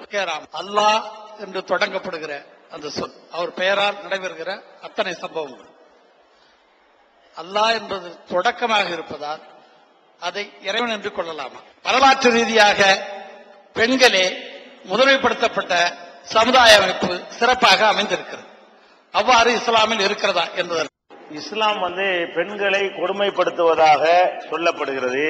கேராம் அல்லாஹ் என்று தொடங்கப்படுகிற அந்த சொல் அவர் பெயரால் நடைபெறுகிற அத்தனை சம்பவங்கள் அல்லாஹ் என்பது தொடக்கமாக இருப்பதால் அதை இறைவன் என்று கொள்ளலாமா வரலாற்று ரீதியாக பெண்களே முதன்மைப்படுத்தப்பட்ட சமுதாய அமைப்பு சிறப்பாக அமைந்திருக்கிறது அவ்வாறு இஸ்லாமில் இருக்கிறதா என்பதற்கு இஸ்லாம் வந்து பெண்களை கொடுமைப்படுத்துவதாக சொல்லப்படுகிறது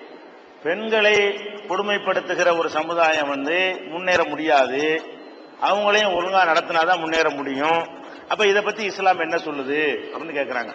பெண்களை கொடுமைப்படுத்துகிற ஒரு சமுதாயம் வந்து முன்னேற முடியாது அவங்களையும் ஒழுங்கா நடத்தினாதான் முன்னேற முடியும் அப்ப இத பத்தி இஸ்லாம் என்ன சொல்லுது அப்படின்னு கேக்குறாங்க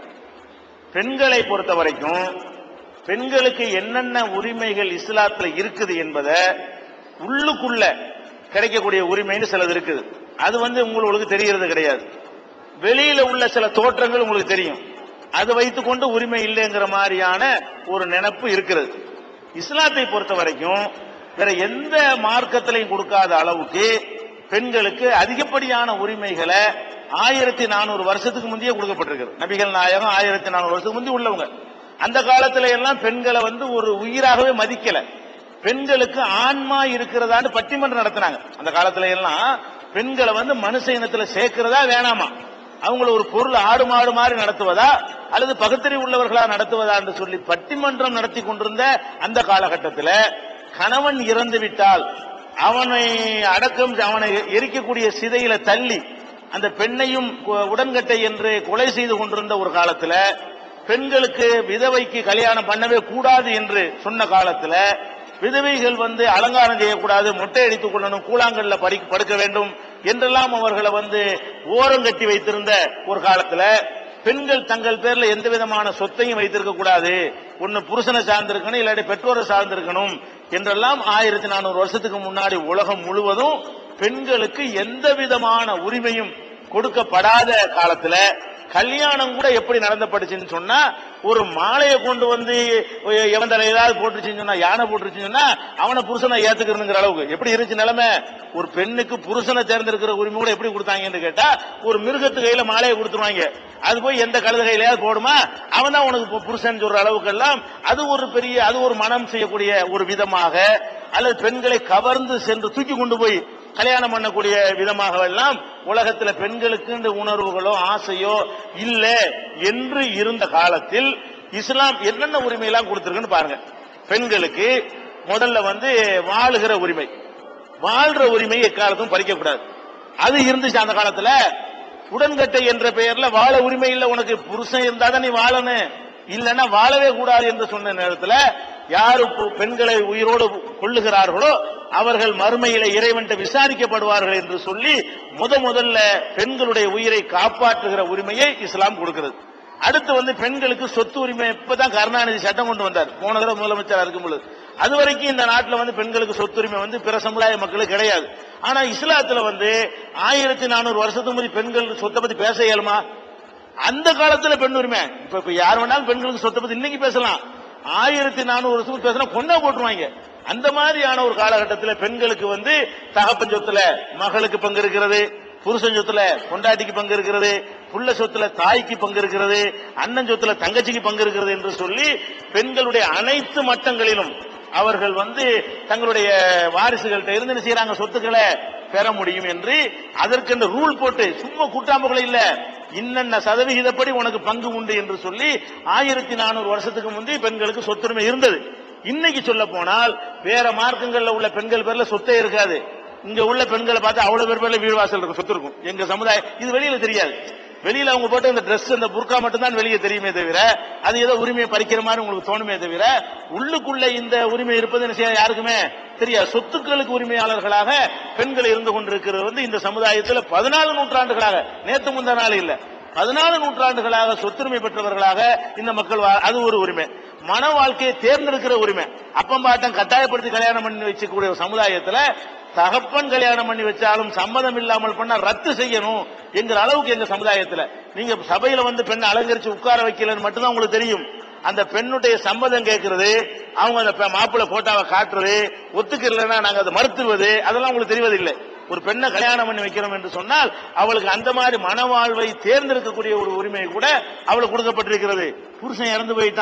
பெண்களை பொறுத்த வரைக்கும் பெண்களுக்கு என்னென்ன உரிமைகள் இஸ்லாத்துல இருக்குது என்பதை உள்ளுக்குள்ள கிடைக்கக்கூடிய உரிமைன்னு சிலது இருக்குது அது வந்து உங்களுக்கு தெரியறது கிடையாது வெளியில உள்ள சில தோற்றங்கள் உங்களுக்கு தெரியும் அதை வைத்துக்கொண்டு உரிமை இல்லைங்கிற மாதிரியான ஒரு நினைப்பு இருக்கிறது இஸ்லாத்தை பொறுத்த வரைக்கும் வேற எந்த மார்க்கத்திலையும் கொடுக்காத அளவுக்கு பெண்களுக்கு அதிகப்படியான உரிமைகளை ஆயிரத்தி நானூறு வருஷத்துக்கு முந்தைய கொடுக்கப்பட்டிருக்கிறது நபிகள் நாயகம் ஆயிரத்தி நானூறு வருஷத்துக்கு முந்தைய உள்ளவங்க அந்த காலத்துல எல்லாம் பெண்களை வந்து ஒரு உயிராகவே மதிக்கல பெண்களுக்கு ஆன்மா இருக்கிறதான்னு பட்டிமன்றம் நடத்தினாங்க அந்த காலத்துல எல்லாம் பெண்களை வந்து மனுஷ இனத்துல சேர்க்கிறதா வேணாமா அவங்கள ஒரு பொருள் ஆடு மாடு மாதிரி நடத்துவதா அல்லது பகுத்தறிவு உள்ளவர்களா நடத்துவதா என்று சொல்லி பட்டிமன்றம் நடத்தி கொண்டிருந்த அந்த காலகட்டத்தில் கணவன் இறந்து விட்டால் அவனை அடக்கம் அவனை எரிக்கக்கூடிய சிதையில தள்ளி அந்த பெண்ணையும் கு- உடன்கட்டை என்று கொலை செய்து கொண்டிருந்த ஒரு காலத்துல பெண்களுக்கு விதவைக்கு கல்யாணம் பண்ணவே கூடாது என்று சொன்ன காலத்துல விதவைகள் வந்து அலங்காரம் செய்யக்கூடாது மொட்டை அடித்துக் கொள்ளணும் கூழாங்கல்ல படி படுக்க வேண்டும் என்றெல்லாம் அவர்களை வந்து ஓரம் கட்டி வைத்திருந்த ஒரு காலத்துல பெண்கள் தங்கள் பேர்ல எந்த விதமான சொத்தையும் வைத்திருக்க கூடாது ஒன்னு புருஷனை சார்ந்திருக்கணும் இல்லாட்டி பெற்றோரை சார்ந்திருக்கணும் என்றெல்லாம் ஆயிரத்தி நானூறு வருஷத்துக்கு முன்னாடி உலகம் முழுவதும் பெண்களுக்கு எந்த விதமான உரிமையும் கொடுக்கப்படாத காலத்துல கல்யாணம் கூட எப்படி நடந்தப்பட்டுச்சுன்னு சொன்னா ஒரு மாலையை கொண்டு வந்து எவன் தலை ஏதாவது போட்டுருச்சுன்னு சொன்னா யானை போட்டுருச்சுன்னு சொன்னா அவனை புருஷனை ஏத்துக்கிறதுங்கிற அளவுக்கு எப்படி இருந்துச்சு நிலைமை ஒரு பெண்ணுக்கு புருஷனை தேர்ந்தெடுக்கிற உரிமை கூட எப்படி கொடுத்தாங்கன்னு கேட்டா ஒரு மிருகத்து கையில மாலையை கொடுத்துருவாங்க அது போய் எந்த கழுத கையிலயாவது போடுமா அவன் தான் உனக்கு பு- புருஷன் சொல்ற அளவுக்கு எல்லாம் அது ஒரு பெரிய அது ஒரு மனம் செய்யக்கூடிய ஒரு விதமாக அல்லது பெண்களை கவர்ந்து சென்று தூக்கி கொண்டு போய் கல்யாணம் பண்ணக்கூடிய விதமாக எல்லாம் உலகத்துல பெண்களுக்கு இந்த உணர்வுகளோ ஆசையோ இல்ல என்று இருந்த காலத்தில் இஸ்லாம் என்னென்ன உரிமை எல்லாம் கொடுத்திருக்குன்னு பாருங்க பெண்களுக்கு முதல்ல வந்து வாழுகிற உரிமை வாழ்ற உரிமையை எக்காலத்தும் பறிக்க கூடாது அது இருந்துச்சு அந்த காலத்துல உடன்கட்டை என்ற பெயர்ல வாழ உரிமை இல்ல உனக்கு புருஷன் இருந்தா தான் நீ வாழணும் இல்லன்னா வாழவே கூடாது என்று சொன்ன நேரத்துல யாரு பெ- பெண்களை உயிரோடு கொள்ளுகிறார்களோ அவர்கள் மறுமையில இறைவன்ட்ட விசாரிக்கப்படுவார்கள் என்று சொல்லி முத முதல்ல பெண்களுடைய உயிரை காப்பாற்றுகிற உரிமையை இஸ்லாம் கொடுக்கிறது அடுத்து வந்து பெண்களுக்கு சொத்து உரிமை இப்பதான் கருணாநிதி சட்டம் கொண்டு வந்தார் போன தடவை முதலமைச்சரா இருக்கும் பொழுது அது வரைக்கும் இந்த நாட்டுல வந்து பெண்களுக்கு சொத்துரிமை வந்து பிற சமுதாய மக்களுக்கு கிடையாது ஆனா இஸ்லாத்துல வந்து ஆயிரத்தி நானூறு வருஷத்துக்கு முந்தைய பெண்கள் சொத்தை பத்தி பேச இயலுமா அந்த காலத்துல பெண் உரிமை இப்ப இப்ப யார் வேணாலும் பெண்களுக்கு சொத்தை பத்தி இன்னைக்கு பேசலாம் ஆயிரத்தி நானூறு வருஷத்துக்கு பேசினா கொண்டா போட்டுருவாங்க அந்த மாதிரியான ஒரு காலகட்டத்தில் பெண்களுக்கு வந்து தகப்பன் சொத்துல மகளுக்கு பங்கு இருக்கிறது புருஷன் சொத்துல பொண்டாட்டிக்கு பங்கு இருக்கிறது புள்ள சொத்துல தாய்க்கு பங்கு இருக்கிறது அண்ணன் சொத்துல தங்கச்சிக்கு பங்கு இருக்கிறது என்று சொல்லி பெண்களுடைய அனைத்து மட்டங்களிலும் அவர்கள் வந்து தங்களுடைய வாரிசுகள்கிட்ட இருந்து என்ன செய்யறாங்க சொத்துக்களை பெற முடியும் என்று அதற்கென்று ரூல் போட்டு சும்மா கூட்டாம்புகளை இல்ல இன்னென்ன சதவிகிதப்படி உனக்கு பங்கு உண்டு என்று சொல்லி ஆயிரத்தி நானூறு வருஷத்துக்கு முந்தைய பெண்களுக்கு சொத்துரிமை இருந்தது இன்னைக்கு சொல்ல போனால் வேற மார்க்கங்கள்ல உள்ள பெண்கள் பேர்ல சொத்தே இருக்காது இங்க உள்ள பெண்களை பார்த்தா அவ்வளவு பேர் பேர்ல வீடு வாசல் இருக்கும் சொத்து இருக்கும் எங்க சமுதாயம் இது வெளியில தெரியாது வெளியில அவங்க போட்டு இந்த Dress இந்த புர்கா மட்டும் தான் வெளியே தெரியுமே தவிர அது ஏதோ உரிமையை பறிக்கிற மாதிரி உங்களுக்கு தோணுமே தவிர உள்ளுக்குள்ள இந்த உரிமை இருப்பது என்ன செய்ய யாருக்குமே தெரியாது சொத்துக்களுக்கு உரிமையாளர்களாக பெண்கள் இருந்து கொண்டிருக்கிறது வந்து இந்த சமுதாயத்தில் பதினாலு நூற்றாண்டுகளாக நேத்து முந்த நாள் இல்ல பதினாலு நூற்றாண்டுகளாக சொத்துரிமை பெற்றவர்களாக இந்த மக்கள் வா- அது ஒரு உரிமை மன வாழ்க்கையை தேர்ந்தெடுக்கிற உரிமை அப்பம் பாட்டம் கட்டாயப்படுத்தி கல்யாணம் பண்ணி வச்சுக்கூடிய ஒரு சமுதாயத்துல தகப்பன் கல்யாணம் பண்ணி வச்சாலும் சம்மதம் இல்லாமல் பண்ண ரத்து செய்யணும் என்கிற அளவுக்கு எங்க சமுதாயத்துல நீங்க சபையில வந்து பெண்ணை அலங்கரிச்சு உட்கார வைக்கலன்னு மட்டும்தான் உங்களுக்கு தெரியும் அந்த பெண்ணுடைய சம்மதம் கேட்கறது அவங்க அந்த பெ- மாப்பிள்ளை போட்டோவை காட்டுறது ஒத்துக்கலைன்னா நாங்க அதை மறுத்துவது அதெல்லாம் உங்களுக்கு தெரிவதில்லை ஒரு பெண்ணை கல்யாணம் பண்ணி வைக்கிறோம் என்று சொன்னால் அவளுக்கு அந்த மாதிரி மனவாழ்வை தேர்ந்தெடுக்கக்கூடிய ஒரு உரிமை கூட அவளுக்கு கொடுக்கப்பட்டிருக்கிறது புருஷன் இறந்து போயிட்டான்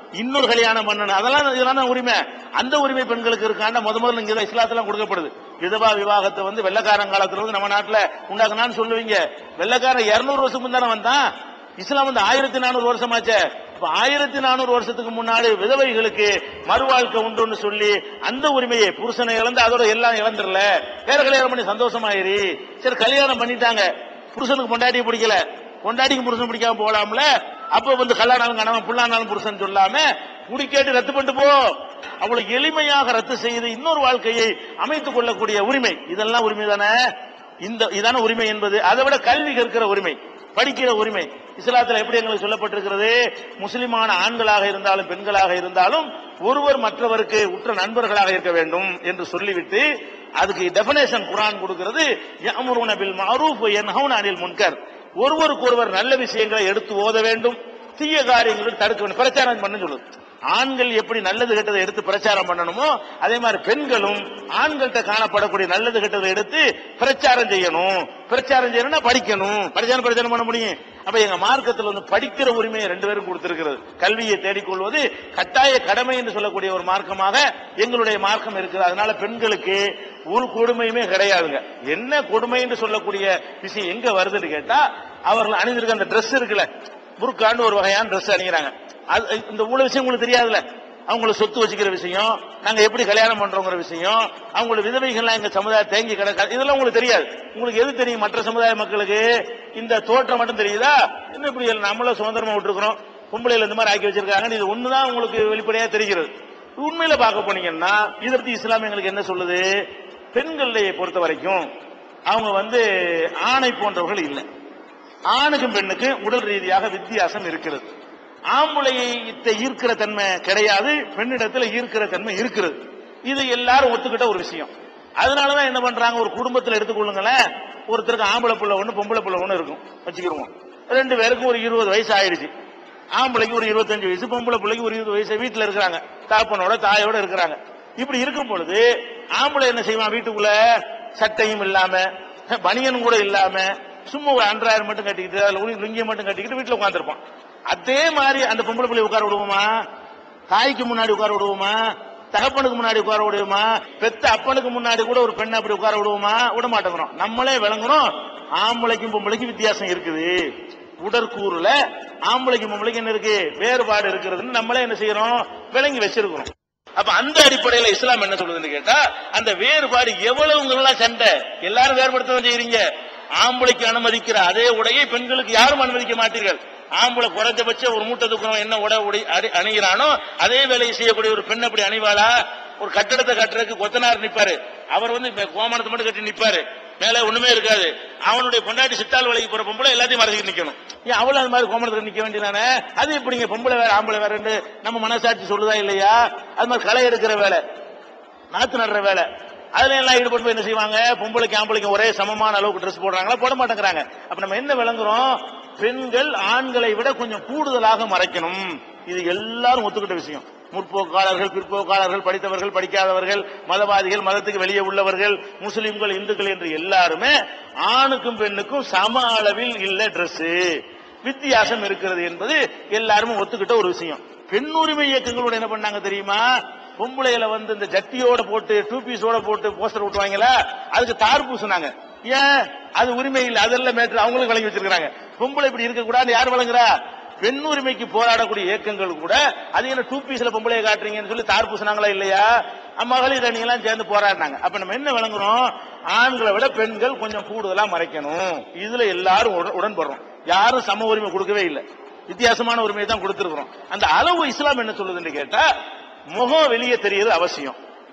இன்னொரு கல்யாணம் பண்ணணும் அதெல்லாம் இதெல்லாம் தான் உரிமை அந்த உரிமை பெண்களுக்கு இருக்காண்ட முத முதல்ல இங்க இஸ்லாத்துல கொடுக்கப்படுது விதவா விவாகத்தை வந்து வெள்ளக்காரன் காலத்துல வந்து நம்ம நாட்டுல உண்டாக்குனான்னு சொல்லுவீங்க வெள்ளக்காரன் இருநூறு வருஷம் தானே வந்தான் இஸ்லாம் வந்து ஆயிரத்தி நானூறு வருஷமாச்சே அப்ப ஆயிரத்தி நானூறு வருஷத்துக்கு முன்னாடி விதவைகளுக்கு மறுவாழ்க்கை உண்டுன்னு சொல்லி அந்த உரிமையை புருஷனை இழந்து அதோட எல்லாம் இழந்துடல வேற கல்யாணம் பண்ணி சந்தோஷமாயிரு சரி கல்யாணம் பண்ணிட்டாங்க புருஷனுக்கு பொண்டாட்டியை பிடிக்கல பொண்டாட்டிக்கு புருஷன் பிடிக்காம போகலாம்ல அப்ப வந்து கல்யாணம் கணவன் புள்ளானாலும் புருஷன் சொல்லாம குடிக்கேட்டு ரத்து பண்ணிட்டு போ அவ்வளவு எளிமையாக ரத்து செய்து இன்னொரு வாழ்க்கையை அமைத்துக் கொள்ளக்கூடிய உரிமை இதெல்லாம் உரிமை தானே இந்த இதான உரிமை என்பது அதை விட கல்வி கற்கிற உரிமை படிக்கிற உரிமை இஸ்லாத்துல எப்படி எங்களுக்கு சொல்லப்பட்டிருக்கிறது முஸ்லிமான ஆண்களாக இருந்தாலும் பெண்களாக இருந்தாலும் ஒருவர் மற்றவருக்கு உற்ற நண்பர்களாக இருக்க வேண்டும் என்று சொல்லிவிட்டு அதுக்கு டெபனேஷன் குரான் கொடுக்கிறது யஅமுருன பில் மஅரூஃப் வ யன்ஹவுன அனில் முன்கர் ஒருவருக்கு ஒருவர் நல்ல விஷயங்களை எடுத்து ஓத வேண்டும் தீய காரியங்களை தடுக்க வேண்டும் பிரச்சாரம் பண்ண சொல்லுது ஆண்கள் எப்படி நல்லது கெட்டதை எடுத்து பிரச்சாரம் பண்ணணுமோ அதே மாதிரி பெண்களும் ஆண்கள்கிட்ட காணப்படக்கூடிய நல்லது கெட்டதை எடுத்து பிரச்சாரம் செய்யணும் பிரச்சாரம் செய்யணும்னா படிக்கணும் பிரச்சாரம் பிரச்சாரம் பண்ண முடியும் அப்ப எங்க மார்க்கத்தில் வந்து படிக்கிற உரிமையை ரெண்டு பேரும் கொடுத்திருக்கிறது கல்வியை தேடிக்கொள்வது கட்டாய கடமை என்று சொல்லக்கூடிய ஒரு மார்க்கமாக எங்களுடைய மார்க்கம் இருக்குது அதனால பெண்களுக்கு ஒரு கொடுமையுமே கிடையாதுங்க என்ன கொடுமை என்று சொல்லக்கூடிய விஷயம் எங்க வருதுன்னு கேட்டா அவர்கள் அணிந்திருக்க அந்த Dress இருக்குல்ல புர்கான்னு ஒரு வகையான Dress அணிகிறாங்க அது இந்த உள்ள விஷயம் உங்களுக்கு தெரியாதுல்ல அவங்கள சொத்து வச்சுக்கிற விஷயம் நாங்க எப்படி கல்யாணம் பண்றோங்கிற விஷயம் அவங்களோட விதவைகள்லாம் எங்க சமுதாயம் தேங்கி கிடக்க இதெல்லாம் உங்களுக்கு தெரியாது உங்களுக்கு எது தெரியும் மற்ற சமுதாய மக்களுக்கு இந்த தோற்றம் மட்டும் தெரியுதா இன்னும் இப்படி நம்மளும் சுதந்திரமா விட்டுருக்கிறோம் பொம்பளையில இந்த மாதிரி ஆக்கி வச்சிருக்காங்க இது ஒண்ணுதான் உங்களுக்கு வெளிப்படையா தெரிகிறது உண்மையில பார்க்க போனீங்கன்னா இதை பத்தி இஸ்லாம் எங்களுக்கு என்ன சொல்லுது பெண்களை பொறுத்த வரைக்கும் அவங்க வந்து ஆணை போன்றவர்கள் இல்லை ஆணுக்கும் பெண்ணுக்கு உடல் ரீதியாக வித்தியாசம் இருக்கிறது ஆம்பளையை ஈர்க்கிற தன்மை கிடையாது பெண்ணிடத்துல ஈர்க்கிற தன்மை இருக்கிறது இது எல்லாரும் ஒத்துக்கிட்ட ஒரு விஷயம் அதனாலதான் என்ன பண்றாங்க ஒரு குடும்பத்துல எடுத்துக்கொள்ளுங்களேன் ஒருத்தருக்கு ஆம்பளை புள்ள ஒண்ணு பொம்பளை புள்ள ஒண்ணு இருக்கும் வச்சுக்கிருவோம் ரெண்டு பேருக்கும் ஒரு இருபது வயசு ஆயிடுச்சு ஆம்பளைக்கு ஒரு இருபத்தஞ்சு வயசு பொம்பளை பிள்ளைக்கு ஒரு இருபது வயசு வீட்டுல இருக்கிறாங்க தாப்பனோட தாயோட இருக்கிறாங்க இப்படி இருக்கும் பொழுது ஆம்பளை என்ன செய்வான் வீட்டுக்குள்ள சட்டையும் இல்லாம பனியனும் கூட இல்லாம சும்மா ஒரு அன்றாயிரம் மட்டும் கட்டிக்கிட்டு அதுல ஒரு லுங்கியை மட்டும் கட்டிக்கிட்டு வீட்டுல உட்காந்துருப்பான் அதே மாதிரி அந்த பொம்பளை பிள்ளை உட்கார விடுவோமா தாய்க்கு முன்னாடி உட்கார விடுவோமா தகப்பனுக்கு முன்னாடி உட்கார விடுவோமா பெத்த அப்பனுக்கு முன்னாடி கூட ஒரு பெண்ணை அப்படி உட்கார விடுவோமா விட மாட்டேங்கிறோம் நம்மளே விளங்குறோம் ஆம்பளைக்கும் பொம்பளைக்கும் வித்தியாசம் இருக்குது உடற்கூறுல ஆம்பளைக்கும் பொம்பளைக்கும் என்ன இருக்கு வேறுபாடு இருக்கிறதுன்னு நம்மளே என்ன செய்யறோம் விளங்கி வச்சிருக்கிறோம் அப்ப அந்த அடிப்படையில இஸ்லாம் என்ன சொல்லுதுன்னு கேட்டா அந்த வேறுபாடு எவ்வளவுங்களா சண்டை எல்லாரும் வேறுபடுத்த செய்யறீங்க ஆம்பளைக்கு அனுமதிக்கிற அதே உடையை பெண்களுக்கு யாரும் அனுமதிக்க மாட்டீர்கள் ஆம்பளை குறைஞ்சபட்ச ஒரு மூட்டை தூக்கம் என்ன உடை உடை அணி- அணிகிறானோ அதே வேலையை செய்யக்கூடிய ஒரு பெண் அப்படி அணிவாளா ஒரு கட்டடத்தை கட்டுறதுக்கு கொத்தனார் நிப்பாரு அவர் வந்து இப்ப கோமானத்தை மட்டும் கட்டி நிப்பாரு மேல ஒண்ணுமே இருக்காது அவனுடைய பொண்டாட்டி சித்தாள் வேலைக்கு போற பொம்பளை எல்லாத்தையும் மறைச்சிட்டு நிக்கணும் ஏன் அவளும் அது மாதிரி கோமணத்துல நிக்க வேண்டியதானே அது எப்படிங்க பொம்பளை வேற ஆம்பளை வேறன்னு நம்ம மனசாட்சி சொல்லுதா இல்லையா அது மாதிரி களை எடுக்கிற வேலை நாத்து நடுற வேலை அதுல எல்லாம் ஈடுபட்டு போய் என்ன செய்வாங்க பொம்பளைக்கு ஆம்பளைக்கு ஒரே சமமான அளவுக்கு ட்ரெஸ் போடுறாங்களா போட மாட்டேங்கிறாங்க அப்ப நம்ம என்ன விளங்குறோம் பெண்கள் ஆண்களை விட கொஞ்சம் கூடுதலாக மறைக்கணும் இது எல்லாரும் ஒத்துக்கிட்ட விஷயம் முற்போக்காளர்கள் பிற்போக்காளர்கள் படித்தவர்கள் படிக்காதவர்கள் மதவாதிகள் மதத்துக்கு வெளியே உள்ளவர்கள் முஸ்லிம்கள் இந்துக்கள் என்று எல்லாருமே ஆணுக்கும் பெண்ணுக்கும் சம அளவில் இல்ல Dress வித்தியாசம் இருக்கிறது என்பது எல்லாருமே ஒத்துக்கிட்ட ஒரு விஷயம் பெண் உரிமை இயக்கங்களோட என்ன பண்ணாங்க தெரியுமா பொம்பளையில வந்து இந்த ஜட்டியோட போட்டு டூ பீஸோட போட்டு போஸ்டர் விட்டுவாங்களா அதுக்கு தார் பூசுனாங்க ஏன் அது உரிமை இல்லை அதெல்லாம் மேட்ரு அவங்களும் வழங்கி வச்சிருக்காங்க பொம்பளை இப்படி இருக்க கூடாது யார் வழங்குறா பெண் உரிமைக்கு போராடக்கூடிய இயக்கங்கள் கூட அது என்ன டூ பீஸ்ல பொம்பளையை காட்டுறீங்கன்னு சொல்லி தார் பூசினாங்களா இல்லையா மகளிர் அணியெல்லாம் சேர்ந்து போராடினாங்க அப்ப நம்ம என்ன விளங்குறோம் ஆண்களை விட பெண்கள் கொஞ்சம் கூடுதலா மறைக்கணும் இதுல எல்லாரும் உடன்- உடன்படுறோம் யாரும் சம உரிமை கொடுக்கவே இல்லை வித்தியாசமான உரிமையை தான் கொடுத்திருக்கிறோம் அந்த அளவு இஸ்லாம் என்ன சொல்லுதுன்னு கேட்டா முகம் வெளியே தெரியறது அவசியம்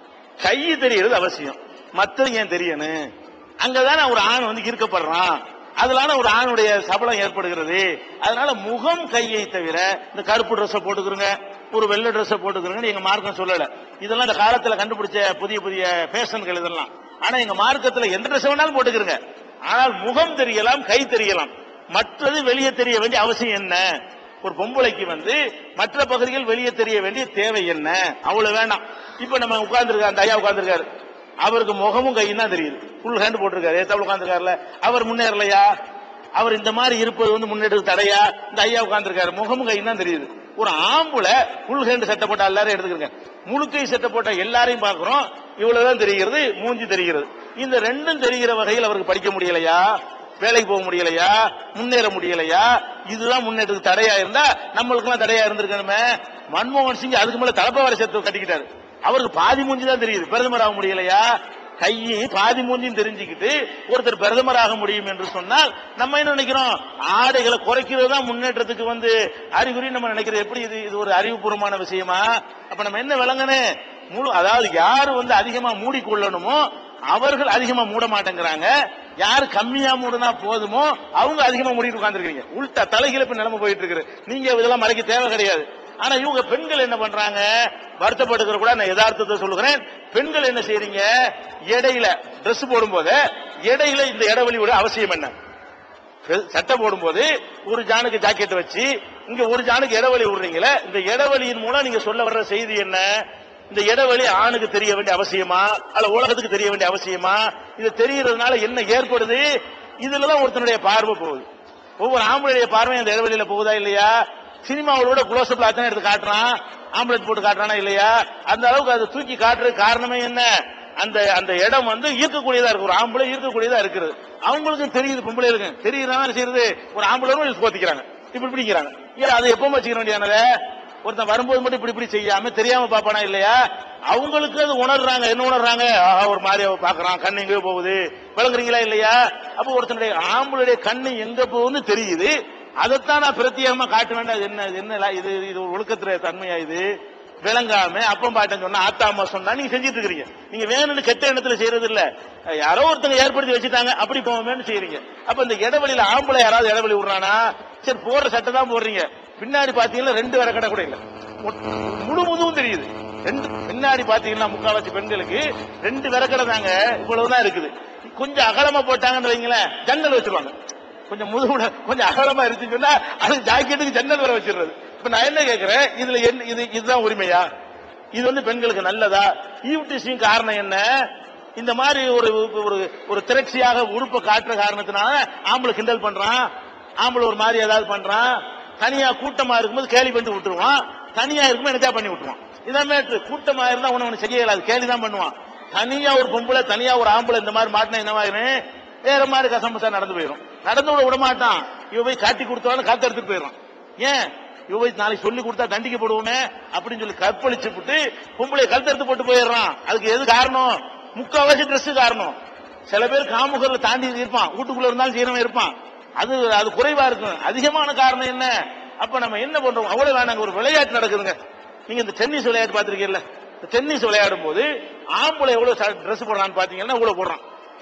கை தெரியறது அவசியம் மத்தது ஏன் தெரியணும் அங்கதானே ஒரு ஆண் வந்து ஈர்க்கப்படுறான் அதனால ஒரு ஆணுடைய சபலம் ஏற்படுகிறது அதனால முகம் கையை தவிர இந்த கருப்பு ட்ரெஸ் போட்டுக்கிறோங்க ஒரு வெள்ளை ட்ரெஸ் போட்டுக்கிறோங்கன்னு எங்க மார்க்கம் சொல்லல இதெல்லாம் இந்த காலத்துல கண்டுபிடிச்ச புதிய புதிய ஃபேஷன்கள் இதெல்லாம் ஆனா எங்க மார்க்கத்துல எந்த ட்ரெஸ் வேணாலும் போட்டுக்கிறங்க ஆனால் முகம் தெரியலாம் கை தெரியலாம் மற்றது வெளியே தெரிய வேண்டிய அவசியம் என்ன ஒரு பொம்பளைக்கு வந்து மற்ற பகுதிகள் வெளியே தெரிய வேண்டிய தேவை என்ன அவ்வளவு வேண்டாம் இப்ப நம்ம உட்கார்ந்துருக்க அந்த ஐயா உட்கார்ந்துருக்காரு அவருக்கு முகமும் கையும் தான் தெரியுது ஃபுல் ஹேண்ட் போட்டிருக்காரு ஏத்தாப்புல உட்கார்ந்துருக்காருல அவர் முன்னேறலையா அவர் இந்த மாதிரி இருப்பது வந்து முன்னெடுத்து தடையா இந்த ஐயா உட்கார்ந்துருக்காரு முகமும் கையும் தான் தெரியுது ஒரு ஆம்புல ஃபுல் ஹேண்ட் சட்டை போட்ட எல்லாரும் எடுத்துக்கிறங்க முழுக்கை சட்டை போட்ட எல்லாரையும் பார்க்கிறோம் இவ்வளவுதான் தெரிகிறது மூஞ்சி தெரிகிறது இந்த ரெண்டும் தெரிகிற வகையில் அவருக்கு படிக்க முடியலையா வேலைக்கு போக முடியலையா முன்னேற முடியலையா இதுதான் முன்னேற்றத்துக்கு தடையா இருந்தா நம்மளுக்கு எல்லாம் தடையா இருந்திருக்கணுமே மன்மோகன் சிங் அதுக்கு மேல தலப்பாவரை சேர்த்து கட்டிக்கிட்டாரு அவருக்கு பாதி மூஞ்சி தான் தெரியுது பிரதமர் ஆக முடியலையா கையும் பாதி மூஞ்சியும் தெரிஞ்சுக்கிட்டு ஒருத்தர் பிரதமர் ஆக முடியும் என்று சொன்னால் நம்ம என்ன நினைக்கிறோம் ஆடைகளை குறைக்கிறது தான் முன்னேற்றத்துக்கு வந்து அறிகுறி நம்ம நினைக்கிறது எப்படி இது இது ஒரு அறிவுபூர்வமான விஷயமா அப்ப நம்ம என்ன விளங்கனே முழு அதாவது யாரு வந்து அதிகமா மூடிக்கொள்ளணுமோ அவர்கள் அதிகமா மூட மாட்டேங்கிறாங்க யாரு கம்மியா மூடுனா போதுமோ அவங்க அதிகமா மூடிட்டு உட்கார்ந்துருக்கீங்க உள்டா தலைகீழ இப்ப நிலைமை போயிட்டு இருக்கு நீங்க இதெல்லாம் மறைக்க தேவை கிடையாது ஆனா இவங்க பெண்கள் என்ன பண்றாங்க வருத்தப்படுகிற கூட நான் யதார்த்தத்தை சொல்லுகிறேன் பெண்கள் என்ன செய்றீங்க இடையில Dress போடும்போது இடையில இந்த இடைவெளியோட அவசியம் என்ன சட்டை போடும்போது ஒரு ஜானுக்கு ஜாக்கெட் வச்சு இங்க ஒரு ஜானுக்கு இடைவெளி விடுறீங்களே இந்த இடைவெளியின் மூலம் நீங்க சொல்ல வர்ற செய்தி என்ன இந்த இடைவெளி ஆணுக்கு தெரிய வேண்டிய அவசியமா அல்ல உலகத்துக்கு தெரிய வேண்டிய அவசியமா இது தெரியறதுனால என்ன ஏற்படுது இதுலதான் ஒருத்தனுடைய பார்வை போகுது ஒவ்வொரு ஆம்பளைய பார்வை அந்த இடைவெளியில போகுதா இல்லையா சினிமாவோட குளோஸ் அப் தான் எடுத்து காட்டுறான் ஆம்புலன்ஸ் போட்டு காட்டுறானா இல்லையா அந்த அளவுக்கு அதை தூக்கி காட்டுறது காரணமே என்ன அந்த அந்த இடம் வந்து ஈர்க்கக்கூடியதா இருக்கு ஒரு ஆம்பளை ஈர்க்கக்கூடியதா இருக்குது அவங்களுக்கும் தெரியுது பொம்பளைகளுக்கு தெரியுதுனா செய்யுது ஒரு ஆம்பளை போத்திக்கிறாங்க இப்படி பிடிக்கிறாங்க இல்ல அதை எப்பவும் வச்சுக்க வேண்டியானத ஒருத்தன் வரும்போது மட்டும் இப்படி இப்படி செய்யாம தெரியாம பாப்பானா இல்லையா அவங்களுக்கு அது உணர்றாங்க என்ன உணர்றாங்க ஆஹா, ஒரு மாதிரி அவ பாக்குறான் கண்ணு எங்கேயோ போகுது விளங்குறீங்களா இல்லையா அப்ப ஒருத்தனுடைய ஆம்பளுடைய கண்ணு எங்க போகுதுன்னு தெரியுது அதைத்தான் நான் பிரத்யேகமா காட்ட வேண்டாம் அது என்ன இது என்ன இல்ல, இது இது ஒரு ஒழுக்கத்துற தன்மையா இது விளங்காம அப்பம் பாட்டன் சொன்னா ஆத்தா அம்மா சொன்னா நீங்க செஞ்சுட்டு இருக்கீங்க நீங்க வேணும்னு கெட்ட எண்ணத்துல செய்யறது இல்ல யாரோ ஒருத்தங்க ஏற்படுத்தி வச்சுட்டாங்க அப்படி போவோமேன்னு செய்யறீங்க அப்ப இந்த இடைவெளியில ஆம்பளை யாராவது இடைவெளி விடுறானா சரி போடுற சட்டை தான் போடுறீங்க பின்னாடி பாத்தீங்கன்னா ரெண்டு வரை கடை கூட இல்ல மொ- முழு முதுவும் தெரியுது ரெண்டு பின்னாடி பாத்தீங்கன்னா முக்காவாசி பெண்களுக்கு ரெண்டு விறக்கடை தாங்க இவ்வளவுதான் இருக்குது கொஞ்சம் அகலமா போட்டாங்கன்னு வைங்களேன் ஜன்னல் வச்சிருவாங்க கொஞ்சம் முதுகுல கொஞ்சம் அகலமா இருந்துச்சுன்னு சொன்னா அது ஜாக்கெட்டுக்கு ஜன்னல் வர வச்சிடுறது இப்ப நான் என்ன கேக்குறேன் இதுல என்ன இது இதுதான் உரிமையா இது வந்து பெண்களுக்கு நல்லதா ஈவ்டிசிங் காரணம் என்ன இந்த மாதிரி ஒரு ஒரு ஒரு திரட்சியாக உறுப்பை காட்டுற காரணத்தினால ஆம்பளை கிண்டல் பண்றான் ஆம்பளை ஒரு மாதிரி ஏதாவது பண்றான் தனியா கூட்டமா இருக்கும்போது கேலி பண்ணி விட்டுருவான் தனியா இருக்கும்போது என்னதா பண்ணி விட்டுருவான் இதான் மேட்ரு கூட்டமா இருந்தா உன ஒண்ணு செய்ய இயலாது கேலி தான் பண்ணுவான் தனியா ஒரு பொம்பளை தனியா ஒரு ஆம்பளை இந்த மாதிரி மாட்டினா என்னவாயிரும் வேற மாதிரி கசமசா நடந்து போயிடும் நடந்து விட விட மாட்டான் இவ போய் காட்டி கொடுத்தாலும் காத்து எடுத்துட்டு போயிடும் ஏன் இவ போய் நாளைக்கு சொல்லி கொடுத்தா தண்டிக்கப்படுவோமே அப்படின்னு சொல்லி கற்பழிச்சு விட்டு பொம்பளை கழுத்து எடுத்து போட்டு போயிடுறான் அதுக்கு எது காரணம் முக்காவாசி Dress காரணம் சில பேர் காமுகர்ல தாண்டி இருப்பான் வீட்டுக்குள்ள இருந்தாலும் சீரமா இருப்பான் அது அது குறைவா இருக்கும் அதிகமான காரணம் என்ன அப்ப நம்ம என்ன பண்றோம் அவ்வளவு வேணாங்க ஒரு விளையாட்டு நடக்குதுங்க நீங்க இந்த டென்னிஸ் விளையாட்டு பாத்திருக்கீங்கல்ல இந்த டென்னிஸ் விளையாடும் போது ஆம்பளை எவ்வளவு ட்ரெஸ் போடுறான்னு பாத்தீங்கன்னா இவ்வளவு போடுறான்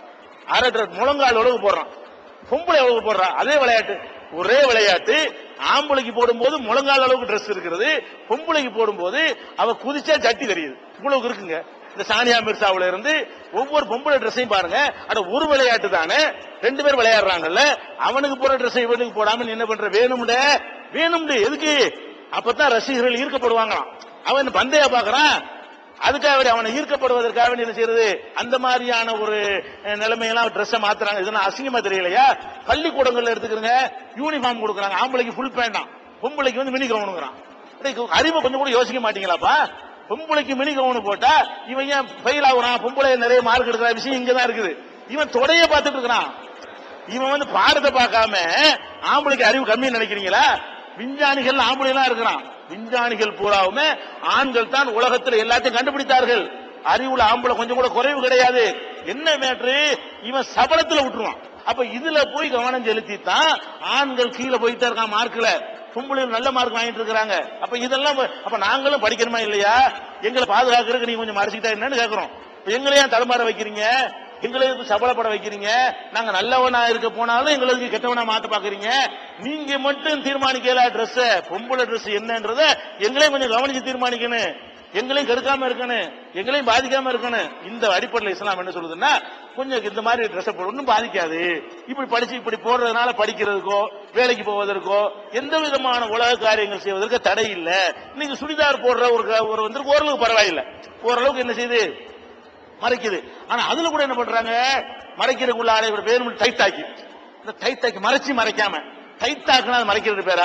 அரை ட்ரெஸ் முழங்கால் அளவுக்கு போடுறான் பொம்பளை எவ்வளவு போடுறா அதே விளையாட்டு ஒரே விளையாட்டு ஆம்பளைக்கு போடும்போது முழங்கால் அளவுக்கு Dress இருக்கிறது பொம்பளைக்கு போடும்போது அவ குதிச்சா சட்டி தெரியுது இவ்வளவு இருக்குங்க இந்த சானியா மிர்சாவுல இருந்து ஒவ்வொரு பொம்பளை ட்ரெஸ்ஸையும் பாருங்க அட ஒரு விளையாட்டு தானே ரெண்டு பேர் விளையாடுறாங்கல்ல அவனுக்கு போற ட்ரெஸ் இவனுக்கு போடாம நீ என்ன பண்ற வேணும்ட வேணும்டு எதுக்கு அப்பதான் ரசிகர்கள் ஈர்க்கப்படுவாங்களாம் அவன் பந்தய பாக்குறான் அதுக்காக வேண்டி அவனை ஈர்க்கப்படுவதற்காக வேண்டி என்ன செய்யறது அந்த மாதிரியான ஒரு அஹ், நிலைமையெல்லாம் ட்ரெஸ்ஸை மாத்துறாங்க இதெல்லாம் அசிங்கமா தெரியலையா பள்ளிக்கூடங்கள்ல எடுத்துக்கிறங்க யூனிஃபார்ம் கொடுக்குறாங்க ஆம்பளைக்கு ஃபுல் பேண்டாம் பொம்பளைக்கு வந்து மினி கவுனுங்கிறான் அறிவை கொஞ்சம் கூட யோசிக்க மாட்டீங்களாப்பா பொம்பளைக்கு மினி கவுனு போட்டா இவன் ஏன் ஃபெயில் ஆகுறான் பொம்பளை நிறைய மார்க் எடுக்கிற விஷயம் இங்கதான் இருக்குது இவன் தொடைய பார்த்துட்டு இருக்கிறான் இவன் வந்து பாடத்தை பார்க்காம ஆம்பளைக்கு அறிவு கம்மின்னு நினைக்கிறீங்களா விஞ்ஞானிகள் ஆம்பளை எல்லாம் இருக்கிறான் விஞ்ஞானிகள் பூராவுமே ஆண்கள் தான் உலகத்தில் எல்லாத்தையும் கண்டுபிடித்தார்கள் அறிவுல ஆம்பளை கொஞ்சம் கூட குறைவு கிடையாது என்ன மேட்ரு இவன் சபலத்துல விட்டுருவான் அப்ப இதுல போய் கவனம் செலுத்தி தான் ஆண்கள் கீழே போயிட்டே இருக்கான் மார்க்ல பொம்பளைகள் நல்ல மார்க் வாங்கிட்டு இருக்காங்க அப்ப இதெல்லாம் அப்ப நாங்களும் படிக்கணுமா இல்லையா எங்களை பாதுகாக்கிறதுக்கு நீங்க கொஞ்சம் மறைச்சிக்கிட்டா என்னன்னு கேக்குறோம் இப்ப எங்களை ஏன் தடுமாற வைக்கிறீங்க எங்களுக்கு சபலப்பட வைக்கிறீங்க நாங்க நல்லவனா இருக்க போனாலும் எங்களுக்கு கெட்டவனா மாத்த பாக்குறீங்க நீங்க மட்டும் தீர்மானிக்கல Dress பொம்பளை Dress என்னன்றத எங்களையும் கொஞ்சம் கவனிச்சு தீர்மானிக்கணும் எங்களையும் கெடுக்காம இருக்கணும் எங்களையும் பாதிக்காம இருக்கணும் இந்த அடிப்படையில் இஸ்லாம் என்ன சொல்லுதுன்னா கொஞ்சம் இந்த மாதிரி ட்ரெஸ் போட ஒன்றும் பாதிக்காது இப்படி படிச்சு இப்படி போடுறதுனால படிக்கிறதுக்கோ வேலைக்கு போவதற்கோ எந்த விதமான உலக காரியங்கள் செய்வதற்கு தடை இல்ல நீங்க சுடிதார் போடுற ஒரு க- ஒரு வந்து ஓரளவுக்கு பரவாயில்லை ஓரளவுக்கு என்ன செய்யுது மறைக்குது ஆனா அதுல கூட என்ன பண்றாங்க மறைக்கிறதுக்குள்ள ஆடை பேர் டைட் ஆக்கி இந்த டைட் ஆக்கி மறைச்சு மறைக்காம டைட் ஆக்குனா அது மறைக்கிறது பேரா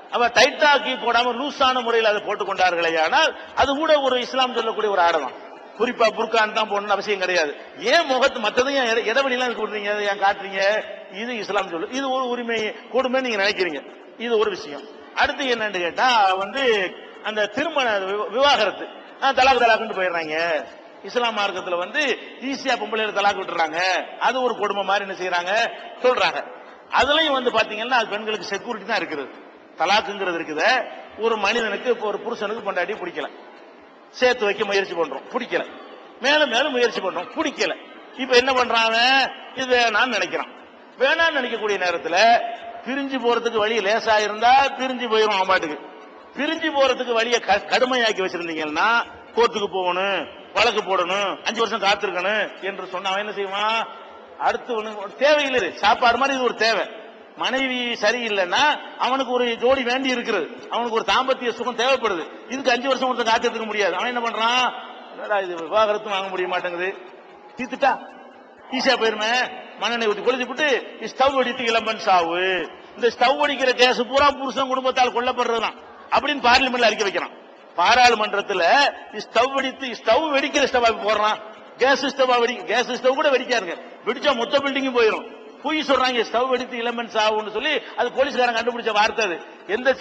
அவ டைட்டாக்கி போடாம லூஸான முறையில் அதை போட்டுக் கொண்டார்களே ஆனால் அது கூட ஒரு இஸ்லாம் சொல்லக்கூடிய ஒரு ஆடலாம் குறிப்பா புர்கான் தான் போடணும்னு அவசியம் கிடையாது ஏன் முகத்து மத்ததையும் இட- இடைவெளியெல்லாம் விடுறீங்க ஏன் காட்டுறீங்க இது இஸ்லாம் சொல்லு இது ஒரு உரிமை கொடுமை நீங்க நினைக்கிறீங்க இது ஒரு விஷயம் அடுத்து என்னன்னு கேட்டா வந்து அந்த திருமண வி- விவாகரத்து ஆ, தலாக் தலாக்குன்னு போயிடுறாங்க இஸ்லாம் மார்க்கத்துல வந்து ஈஸியா பொம்பளையில தலாக் விட்டுறாங்க அது ஒரு கொடுமை மாதிரி என்ன செய்யறாங்க சொல்றாங்க அதுலயும் வந்து பாத்தீங்கன்னா அது பெண்களுக்கு செக்யூரிட்டி தான் இருக்குது தலாக்குங்கிறது இருக்குது ஒரு மனிதனுக்கு இப்போ ஒரு புருஷனுக்கு பொண்டாட்டி பிடிக்கல சேர்த்து வைக்க முயற்சி பண்றோம் பிடிக்கல மேலும் மேலும் முயற்சி பண்றோம் பிடிக்கல இப்ப என்ன பண்றான் அவன் இது நான் நினைக்கிறான் வேணாம்னு நினைக்கக்கூடிய நேரத்துல பிரிஞ்சு போறதுக்கு வழி லேசா இருந்தா பிரிஞ்சு போயிரும் அவன் பாட்டுக்கு பிரிஞ்சு போறதுக்கு வழியை க- கடுமையாக்கி வச்சிருந்தீங்கன்னா கோர்ட்டுக்கு போகணும் வழக்கு போடணும் அஞ்சு வருஷம் காத்திருக்கணும் என்று சொன்ன அவன் என்ன செய்வான் அடுத்து ஒண்ணு தேவையில்லை சாப்பாடு மாதிரி இது ஒரு தேவை மனைவி சரியில்லைன்னா அவனுக்கு ஒரு ஜோடி வேண்டி இருக்கிறது அவனுக்கு ஒரு தாம்பத்திய சுகம் தேவைப்படுது இதுக்கு அஞ்சு வருஷம் ஒருத்தன் காத்துட்டு இருக்க முடியாது அவன் என்ன பண்றான் என்னடா இது விவாகரத்தும் வாங்க முடிய மாட்டேங்குது தீத்துட்டா ஈஸியா போயிருமே மண்ணெண்ணெய் ஊத்தி கொளுத்தி விட்டு ஸ்டவ் அடித்து இளம்பன் சாவு இந்த ஸ்டவ் அடிக்கிற கேஸ் பூரா புருஷன் குடும்பத்தால் கொல்லப்படுறதுதான் அப்படின்னு பார்லிமெண்ட்ல அறிக்கை வைக்கிறான் பாராளுமன்றத்துல ஸ்டவ் வெடித்து ஸ்டவ் வெடிக்கிற ஸ்டவ் போடுறான் கேஸ் ஸ்டவ் வெடி கேஸ் ஸ்டவ் கூட வெடிக்காருங்க வெடிச்சா மொத்த பில்டிங்கும் போயிடும் பொய் சொல்றாங்க ஸ்டவ் வெடித்து இளமன் சாவுன்னு சொல்லி அது போலீஸ்காரன் கண்டுபிடிச்ச வார்த்தை அது எந்த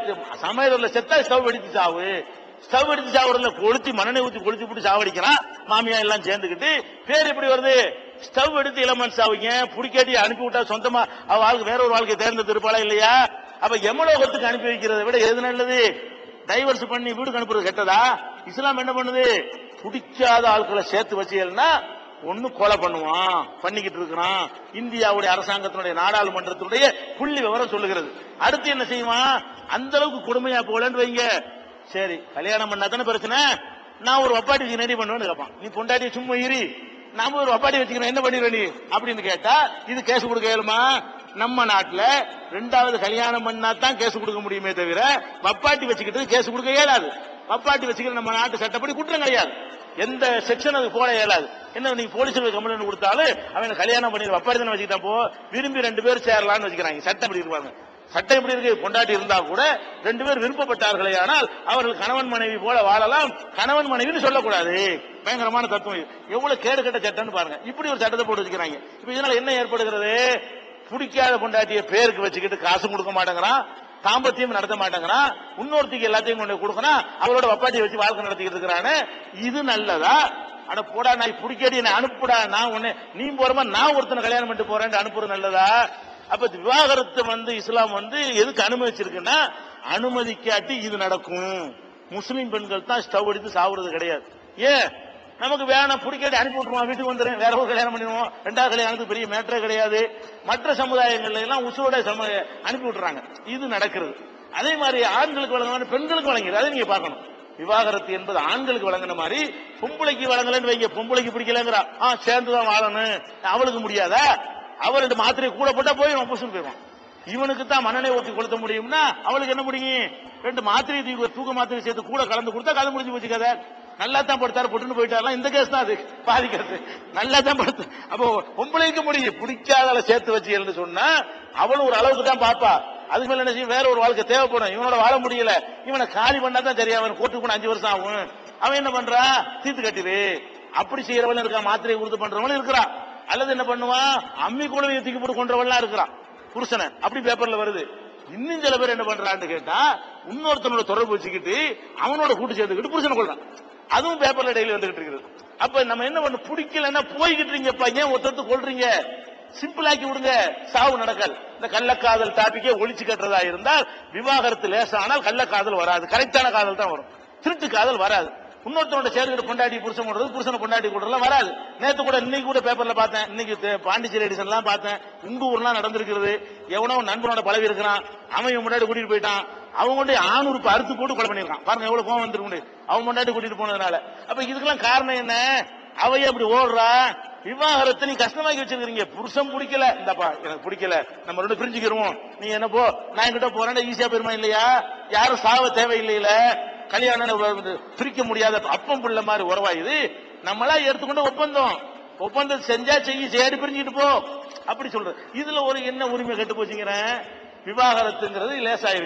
சமையல செத்தா ஸ்டவ் வெடித்து சாவு ஸ்டவ் வெடித்து சாவுறதுல கொளுத்தி மண்ணெண்ணெய் ஊத்தி கொளுத்தி போட்டு சாவடிக்கிறான் மாமியா எல்லாம் சேர்ந்துக்கிட்டு பேர் எப்படி வருது ஸ்டவ் எடுத்து இளமன் சாவுங்க புடிக்காட்டி அனுப்பி விட்டா சொந்தமா அவ வாழ்க்கை வேற ஒரு வாழ்க்கை தேர்ந்தெடுத்திருப்பாளா இல்லையா அப்ப எமலோகத்துக்கு அனுப்பி வைக்கிறதை விட எது நல்லது டைவர்ஸ் பண்ணி வீடுக்கு அனுப்புறது கெட்டதா இஸ்லாம் என்ன பண்ணுது பிடிக்காத ஆட்களை சேர்த்து வச்சீங்கன்னா ஒண்ணு கொலை பண்ணுவான் பண்ணிக்கிட்டு இருக்கிறான் இந்தியாவுடைய அரசாங்கத்தினுடைய நாடாளுமன்றத்தினுடைய புள்ளி விவரம் சொல்லுகிறது அடுத்து என்ன செய்வான் அந்த அளவுக்கு கொடுமையா போலன்னு வைங்க சரி கல்யாணம் பண்ணா தானே பிரச்சனை நான் ஒரு வப்பாட்டி ரெடி பண்ணுவேன்னு கேட்பான் நீ பொண்டாட்டி சும்மா இரு நாம ஒரு வப்பாட்டி வச்சுக்கிறோம் என்ன பண்ணிடுற நீ அப்படின்னு கேட்டா இது கேஸ் கொடுக்க இயலுமா நம்ம நாட்டுல ரெண்டாவது கல்யாணம் பண்ணா தான் கேஸ் கொடுக்க முடியுமே தவிர வப்பாட்டி வச்சுக்கிட்டு கேஸ் கொடுக்க இயலாது வப்பாட்டி வச்சுக்கிற நம்ம நாட்டு சட்டப்படி குற்றம் கிடையாது எந்த செக்ஷன் அது போட இயலாது என்ன நீங்க போலீஸ்ல கம்ப்ளைண்ட் கொடுத்தாலும் அவன் கல்யாணம் பண்ணி வப்பாட்டி தானே வச்சுக்கிட்டான் போ விரும்பி ரெண்டு பேர் சேரலாம்னு வச்சுக்கிறாங்க சட்டம் எப்படி இருப்பாங்க சட்டம் எப்படி இருக்கு பொண்டாட்டி இருந்தா கூட ரெண்டு பேர் விருப்பப்பட்டார்களே ஆனால் அவர்கள் கணவன் மனைவி போல வாழலாம் கணவன் மனைவின்னு சொல்லக்கூடாது பயங்கரமான தத்துவம் இது. எவ்வளவு கேடு கட்ட சட்டம்னு பாருங்க இப்படி ஒரு சட்டத்தை போட்டு வச்சுக்கிறாங்க இப்ப இதனால என்ன ஏற்படுகிறது பிடிக்காத பொண்டாட்டிய பேருக்கு வச்சுக்கிட்டு காசு கொடுக்க மாட்டேங்கிறான் தாம்பத்தியம் நடத்த மாட்டேங்கிறான் இன்னொருத்திக்கு எல்லாத்தையும் கொண்டு போய் கொடுக்கறான் அவளோட வப்பாட்டி வச்சு வாழ்க்கை நடத்திக்கிட்டு இருக்கிறானே இது நல்லதா அட போடா நான் பிடிக்காடி என்ன அனுப்புடா நான் உன்னை நீ போற மாதிரி நான் ஒருத்தனை கல்யாணம் பண்ணிட்டு போறேன் அனுப்புறது நல்லதா அப்ப இந்த விவாகரத்து வந்து இஸ்லாம் வந்து எதுக்கு அனுமதிச்சிருக்குன்னா அனுமதிக்காட்டி இது நடக்கும் முஸ்லிம் பெண்கள் தான் ஸ்டவ் அடித்து சாவுறது கிடையாது ஏன் நமக்கு வேணாம் பிடிக்காட்டி அனுப்பி விட்டுருவோம் வீட்டுக்கு வந்துடுறேன் வேற ஒரு கல்யாணம் பண்ணிடுவோம் ரெண்டாவது கல்யாணத்துக்கு பெரிய மேட்டரே கிடையாது மற்ற சமுதாயங்கள்ல எல்லாம் உசுரோட சம அனுப்பி விட்டுறாங்க இது நடக்கிறது அதே மாதிரி ஆண்களுக்கு வழங்கின பெண்களுக்கு வழங்கிடுது அதை நீங்க பார்க்கணும் விவாகரத்து என்பது ஆண்களுக்கு வழங்கின மாதிரி பொம்பளைக்கு வழங்கலன்னு வைங்க பொம்பளைக்கு பிடிக்கலங்கிறா ஆ சேர்ந்துதான் வாழணும் அவளுக்கு முடியாதா அவள் ரெண்டு மாத்திரை கூட போட்டா போயிடும் புசுன்னு போயிடும் இவனுக்கு தான் மண்ணெண்ணெய் ஊத்தி கொளுத்த முடியும்னா அவளுக்கு என்ன முடியும் ரெண்டு மாத்திரை தூக்க தூக்க மாத்திரை சேர்த்து கூட கலந்து கொடுத்தா கதை முடிஞ்சு போச்சு கதை நல்லா தான் படுத்தாரு பொட்டுன்னு போயிட்டாரலாம் இந்த கேஸ் தான் அது பாதி கேஸ் நல்லா தான் படுத்து அப்போ பொம்பளைக்கு முடியும் பிடிக்காதால சேர்த்து வச்சீங்கன்னு சொன்னா அவளும் ஒரு அளவுக்கு தான் பாப்பா அதுக்கு மேல என்ன செய்யும் வேற ஒரு வாழ்க்கை தேவைப்படும் இவனோட வாழ முடியல இவனை காலி பண்ணா தான் சரியா அவன் கோர்ட்டுக்கு போன அஞ்சு வருஷம் ஆகும் அவன் என்ன பண்றான் தீர்த்து கட்டிடு அப்படி செய்யறவன் இருக்கான் மாத்திரை கொடுத்து பண்றவனும் இருக்கிறான் அல்லது என்ன பண்ணுவான் அம்மி கூட தூக்கி போட்டு கொன்றவன்லாம் இருக்கிறான் புருஷனை அப்படி பேப்பர்ல வருது இன்னும் சில பேர் என்ன பண்றான்னு கேட்டா இன்னொருத்தனோட தொடர்பு வச்சுக்கிட்டு அவனோட கூட்டு சேர்ந்துக்கிட்டு புருஷனை கொள்றான் அதுவும் பேப்பர்ல டெய்லி வந்துகிட்டு இருக்குது அப்ப நம்ம என்ன பண்ண பிடிக்கலன்னா போய்கிட்டு இருக்கீங்கப்பா ஏன் ஒருத்தத்து கொள்றீங்க சிம்பிள் ஆக்கி விடுங்க சாவு நடக்கல் இந்த கள்ளக்காதல் டாபிக்கே ஒழிச்சு கட்டுறதா இருந்தால் விவாகரத்து லேசானால் கள்ளக்காதல் வராது கரெக்டான காதல் தான் வரும் திருட்டு காதல் வராது இன்னொருத்தனோட சேர்ந்துட்டு பொண்டாட்டி புருஷன் கொடுறது புருஷனை பொண்டாட்டி கொடுறதுலாம் வராது நேத்து கூட இன்னைக்கு கூட பேப்பர்ல பார்த்தேன் இன்னைக்கு தே- பாண்டிச்சேரி எடிஷன் எல்லாம் பார்த்தேன் உங்க ஊர்லாம் நடந்திருக்கிறது எவனோ ஒரு நண்பனோட பழவி இருக்கிறான் அவன் இவன் முன்னாடி கூட்டிட்டு போயிட்டான் அவன் கொண்டு ஆணுறுப்பு அறுத்து போட்டு கொலை பண்ணிருக்கான் பாருங்க எவ்வளவு கோவம் வந்துருக்கு அவன் முன்னாடி கூட்டிட்டு போனதுனால அப்ப இதுக்கெல்லாம் காரணம் என்ன அவைய அப்படி ஓடுறா விவாகரத்தை நீ கஷ்டமாக்கி வச்சிருக்கீங்க புருஷன் பிடிக்கல இந்தப்பா எனக்கு பிடிக்கல நம்ம ரெண்டு பிரிஞ்சுக்கிறோம் நீ என்ன போ நான் என்கிட்ட போறேன் ஈஸியா போயிருமா இல்லையா யாரும் சாவ தேவையில்லையில கல்யாணம் வந்து பிரிக்க முடியாத அப்பம் புள்ள மாதிரி உறவா இது நம்மளா எடுத்துக்கொண்டு ஒப்பந்தம் ஒப்பந்தம் செஞ்சா செய்ய சேடி பிரிஞ்சுட்டு போ அப்படி சொல்றது இதுல ஒரு என்ன உரிமை கெட்டு போச்சுங்கிறேன் விவாகரத்துங்கிறது லேசா இருக்கிறது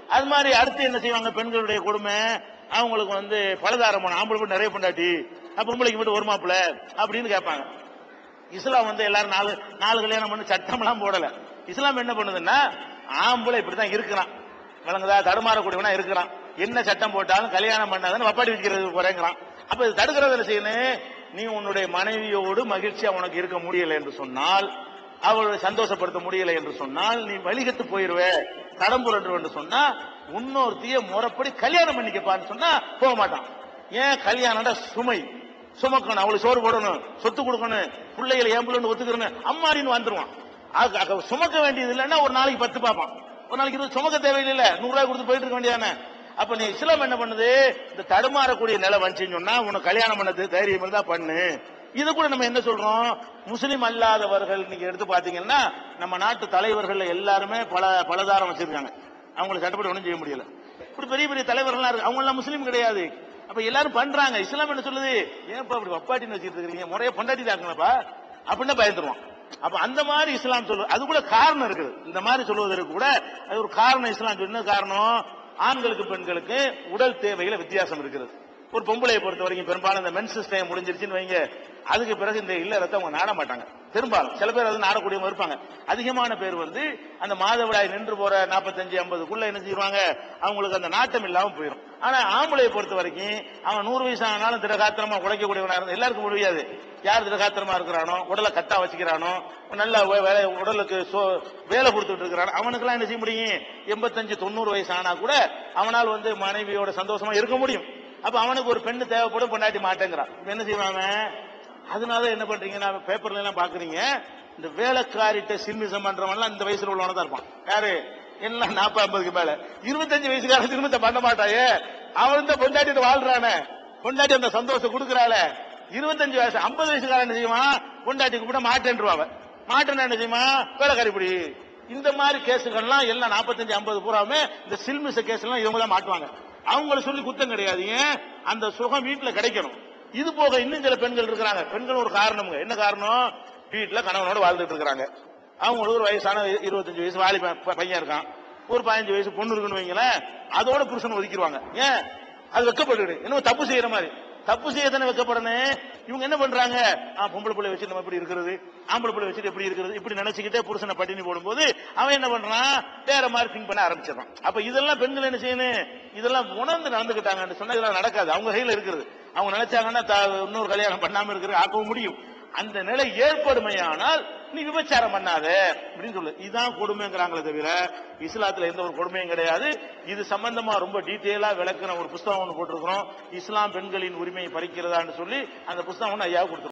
அது மாதிரி அடுத்து என்ன செய்வாங்க பெண்களுடைய கொடுமை அவங்களுக்கு வந்து பலதாரம் ஆம்பளை மட்டும் நிறைய பொண்டாட்டி அப்ப பொம்பளைக்கு மட்டும் ஒரு மாப்பிள அப்படின்னு கேட்பாங்க இஸ்லாம் வந்து எல்லாரும் நாலு நாலு கல்யாணம் பண்ணி சட்டம்லாம் போடல இஸ்லாம் என்ன பண்ணுதுன்னா ஆம்பளை இப்படித்தான் இருக்கிறான் விளங்குதா தடுமாறக்கூடியவனா இருக்கிறான் என்ன சட்டம் போட்டாலும் கல்யாணம் பண்ணாதான் வப்பாடி வைக்கிறது குறைங்கிறான் அப்ப இது தடுக்கிறது என்ன செய்யணும் நீ உன்னுடைய மனைவியோடு மகிழ்ச்சியா உனக்கு இருக்க முடியல என்று சொன்னால் அவளை சந்தோஷப்படுத்த முடியல என்று சொன்னால் நீ வழிகத்து போயிருவே தடம்புரன்று என்று சொன்னா இன்னொருத்திய முறைப்படி கல்யாணம் பண்ணிக்கப்பான்னு சொன்னா போக மாட்டான் ஏன் கல்யாணம்டா சுமை சுமக்கணும் அவளுக்கு சோறு போடணும் சொத்து கொடுக்கணும் பிள்ளைகளை ஏம்புலன்னு ஒத்துக்கிறணும் அம்மாடின்னு வந்துருவான் அது- அது சுமக்க வேண்டியது இல்லைன்னா ஒரு நாளைக்கு பத்து பார்ப்பான் ஒரு நாளைக்கு இருபது சுமக்க தேவையில்லை நூறு ரூபாய் கொடுத்து போயிட்டு இருக்க வேண்டியதானே அப்ப நீ இஸ்லாம் என்ன பண்ணுது இந்த தடுமாறக்கூடிய நிலை வந்துச்சுன்னு சொன்னா உனக்கு கல்யாணம் பண்ணது தைரியம் இருந்தா பண்ணு இது கூட நம்ம என்ன சொல்றோம் முஸ்லிம் அல்லாதவர்கள் நீங்க எடுத்து பாத்தீங்கன்னா நம்ம நாட்டு தலைவர்கள் எல்லாருமே பல பலதாரம் வச்சிருக்காங்க அவங்களுக்கு சட்டப்படி ஒண்ணும் செய்ய முடியல இப்படி பெரிய பெரிய தலைவர்கள்லாம் இருக்கு அவங்க எல்லாம் முஸ்லீம் கிடையாது அப்ப எல்லாரும் பண்றாங்க இஸ்லாம் என்ன சொல்லுது ஏன்ப்பா இப்படி வப்பாட்டின்னு வச்சிட்டு இருக்கீங்க முறைய பொண்டாட்டி தாக்கணப்பா அப்படின்னு பயந்துருவான் அப்ப அந்த மாதிரி இஸ்லாம் சொல்லு அது கூட காரணம் இருக்குது இந்த மாதிரி சொல்லுவதற்கு கூட அது ஒரு காரணம் இஸ்லாம் சொல்லு. என்ன காரணம் ஆண்களுக்கு பெண்களுக்கு உடல் தேவையில வித்தியாசம் இருக்கிறது ஒரு பொம்பளையை பொறுத்த வரைக்கும் பெரும்பாலும் இந்த மென்சஸ் டைம் முடிஞ்சிருச்சுன்னு வைங்க அதுக்கு பிறகு இந்த இல்லறத்தை அவங்க நாட மாட்டாங்க பெரும்பாலும் சில பேர் அது நாடக்கூடியவங்க இருப்பாங்க அதிகமான பேர் வந்து அந்த மாதவிடாய் நின்று போற நாற்பத்தஞ்சு ஐம்பதுக்குள்ள என்ன செய்வாங்க அவங்களுக்கு அந்த நாட்டம் இல்லாம போயிடும் ஆனா ஆம்பளையை பொறுத்த வரைக்கும் அவன் நூறு வயசு ஆனாலும் திடகாத்திரமா உழைக்கக்கூடியவனா இருந்தா எல்லாருக்கும் முடியாது யார் திடகாத்திரமா இருக்கிறானோ உடலை கட்டா வச்சுக்கிறானோ நல்ல வே- வேலை உடலுக்கு சோ- வேலை கொடுத்துட்டு இருக்கிறானோ அவனுக்கெல்லாம் என்ன செய்ய முடியும் எண்பத்தஞ்சு தொண்ணூறு வயசு ஆனா கூட அவனால் வந்து மனைவியோட சந்தோஷமா இருக்க முடியும் அப்ப அவனுக்கு ஒரு பெண்ணு தேவைப்படும் பொண்டாட்டி மாட்டேங்கிறான் இப்ப என்ன செய்வாங்க அதனால என்ன பண்றீங்கன்னா பேப்பர்ல எல்லாம் பாக்குறீங்க இந்த வேலைக்காரிட்ட சிம்மிசம் பண்றவன்லாம் இந்த வயசுல உள்ளவன தான் இருப்பான் யாரு எல்லாம் நாற்பது ஐம்பதுக்கு மேல இருபத்தஞ்சு வயசுக்கார திருமணத்தை பண்ண மாட்டாயே அவன் தான் பொண்டாட்டிட்டு வாழ்றானே பொண்டாட்டி அந்த சந்தோஷம் கொடுக்கறாள இருபத்தஞ்சு வயசு ஐம்பது வயசுக்காரன் என்ன செய்வான் பொண்டாட்டி கூப்பிட மாட்டேன்றுவாங்க மாட்டேன்னா என்ன செய்வான் வேலைக்காரி இப்படி இந்த மாதிரி கேஸுகள்லாம் எல்லாம் நாற்பத்தஞ்சு ஐம்பது பூராமே இந்த சில்மிச கேஸ் எல்லாம் இவங்க தான் மாட்டுவாங்க அவங்கள சொல்லி குத்தம் கிடையாது ஏன் அந்த சுகம் வீட்டுல கிடைக்கணும் இது போக இன்னும் சில பெண்கள் இருக்கிறாங்க பெண்கள் ஒரு காரணம்ங்க என்ன காரணம் வீட்டுல கணவனோட வாழ்ந்துட்டு இருக்கிறாங்க அவங்களுக்கு ஒரு வயசான இருபத்தஞ்சு வயசு வாலி ப- ப- பையன் இருக்கான் ஒரு பதினஞ்சு வயசு பொண்ணு இருக்குன்னு வைங்களேன் அதோட புருஷன் ஒதுக்கிடுவாங்க ஏன் அது வெக்கப்பட்டு இன்னும் தப்பு செய்யற மாதிரி தப்பு செய்ய தானே வெக்கப்படணும் இவங்க என்ன பண்றாங்க ஆ, பொம்பளை பிள்ளை வச்சு நம்ம எப்படி இருக்கிறது ஆம்பளை பிள்ளை வச்சுட்டு எப்படி இருக்கிறது இப்படி நினைச்சுக்கிட்டே புருஷனை பட்டினி போடும்போது அவன் என்ன பண்றான் வேற மாதிரி திங்க் பண்ண ஆரம்பிச்சிடறான் அப்ப இதெல்லாம் பெண்கள் என்ன செய்யணும் இதெல்லாம் உணர்ந்து நடந்துக்கிட்டாங்கன்னு சொன்னா இதெல்லாம் நடக்காது அவங்க கையில இருக்குது அவங்க நினைச்சாங்கன்னா த- இன்னொரு கல்யாணம் பண்ணாம இருக்கிற ஆக்கவும் முடியும் அந்த நிலை ஏற்படுமையானால் நீ விபச்சாரம் பண்ணாத அப்படின்னு சொல்லு இதுதான் கொடுமைங்கிறாங்களே தவிர இஸ்லாத்துல எந்த ஒரு கொடுமையும் கிடையாது இது சம்பந்தமா ரொம்ப டீட்டெயிலா விளக்குற ஒரு புஸ்தகம் ஒன்று போட்டிருக்கிறோம் இஸ்லாம் பெண்களின் உரிமையை பறிக்கிறதான்னு சொல்லி அந்த புஸ்தகம் ஒன்று ஐயா கொடுத்துருக்கோம்